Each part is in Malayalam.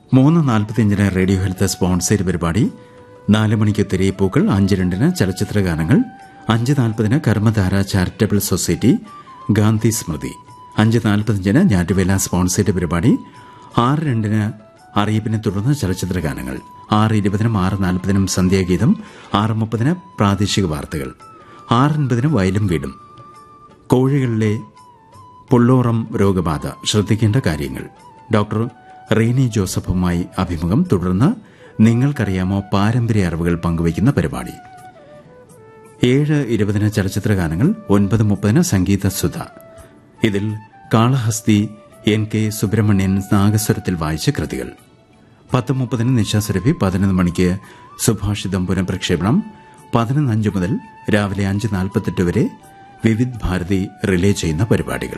മൂന്ന് നാൽപ്പത്തിയഞ്ചിന് റേഡിയോ ഹെൽത്ത് സ്പോൺസേഡ് പരിപാടി നാല് മണിക്ക് തിരയിപ്പൂക്കൾ അഞ്ച് രണ്ടിന് ചലച്ചിത്ര ഗാനങ്ങൾ അഞ്ച് നാൽപ്പതിന് കർമ്മധാര ചാരിറ്റബിൾ സൊസൈറ്റി ഗാന്ധി സ്മൃതി അഞ്ച് നാൽപ്പത്തിയഞ്ചിന് ഞാറ്റുവേല സ്പോൺസേഡ് പരിപാടി ആറ് രണ്ടിന് അറിയിപ്പിനെ തുടർന്ന് ചലച്ചിത്ര ഗാനങ്ങൾ ആറ് ഇരുപതിനും ആറ് നാൽപ്പതിനും സന്ധ്യാഗീതം ആറ് മുപ്പതിന് പ്രാദേശിക വാർത്തകൾ ആറ് അൻപതിന് വയലും വീടും കോഴികളിലെ പുള്ളോറം രോഗബാധ ശ്രദ്ധിക്കേണ്ട കാര്യങ്ങൾ ഡോക്ടർ റീനി ജോസഫുമായി അഭിമുഖം തുടർന്ന് നിങ്ങൾക്കറിയാമോ പാരമ്പര്യ അറിവുകൾ പങ്കുവയ്ക്കുന്ന പരിപാടി ഏഴ് ഇരുപതിന് ചലച്ചിത്ര ഗാനങ്ങൾ ഒൻപത് മുപ്പതിന് സംഗീത സുധ ഇതിൽ കാളഹസ്തി എൻ കെ സുബ്രഹ്മണ്യൻ നാഗസ്വരത്തിൽ വായിച്ച കൃതികൾ പത്ത് മുപ്പതിന് നിശാസുരഭി പതിനൊന്ന് മണിക്ക് സുഭാഷിതം പുനഃപ്രക്ഷേപണം പതിനൊന്ന് അഞ്ച് മുതൽ രാവിലെ അഞ്ച് നാൽപ്പത്തെട്ട് വരെ വിവിധ് ഭാരതി റിലേ ചെയ്യുന്ന പരിപാടികൾ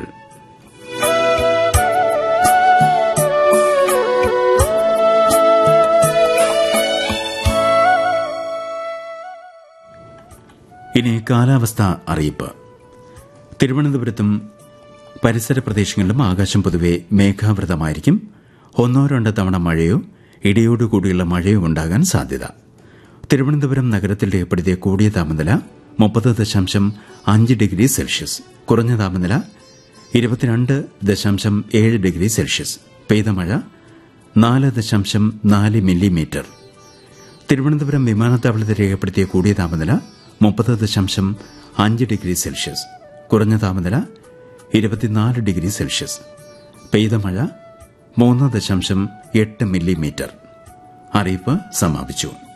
ഇനി കാലാവസ്ഥ അറിയിപ്പ് തിരുവനന്തപുരത്തും പരിസര പ്രദേശങ്ങളിലും ആകാശം പൊതുവെ മേഘാവൃതമായിരിക്കും ഒന്നോ രണ്ടോ തവണ മഴയോ ഇടിയോടുകൂടിയുള്ള മഴയോ ഉണ്ടാകാൻ സാധ്യത തിരുവനന്തപുരം നഗരത്തിൽ രേഖപ്പെടുത്തിയ കൂടിയ താപനില മുപ്പത് ദശാംശം അഞ്ച് ഡിഗ്രി സെൽഷ്യസ് കുറഞ്ഞ താപനില ഇരുപത്തിരണ്ട് ദശാംശം ഏഴ് ഡിഗ്രി സെൽഷ്യസ് പെയ്ത മഴ നാല് ദശാംശം നാല് മില്ലിമീറ്റർ തിരുവനന്തപുരം വിമാനത്താവളത്തിൽ രേഖപ്പെടുത്തിയ കൂടിയ താപനില മുപ്പത് ദശാംശം അഞ്ച് ഡിഗ്രി സെൽഷ്യസ് കുറഞ്ഞ താപനില ഇരുപത്തിനാല് ഡിഗ്രി സെൽഷ്യസ് പെയ്ത മഴ മൂന്ന് ദശാംശം എട്ട് മില്ലിമീറ്റർ അറിയിപ്പ് സമാപിച്ചു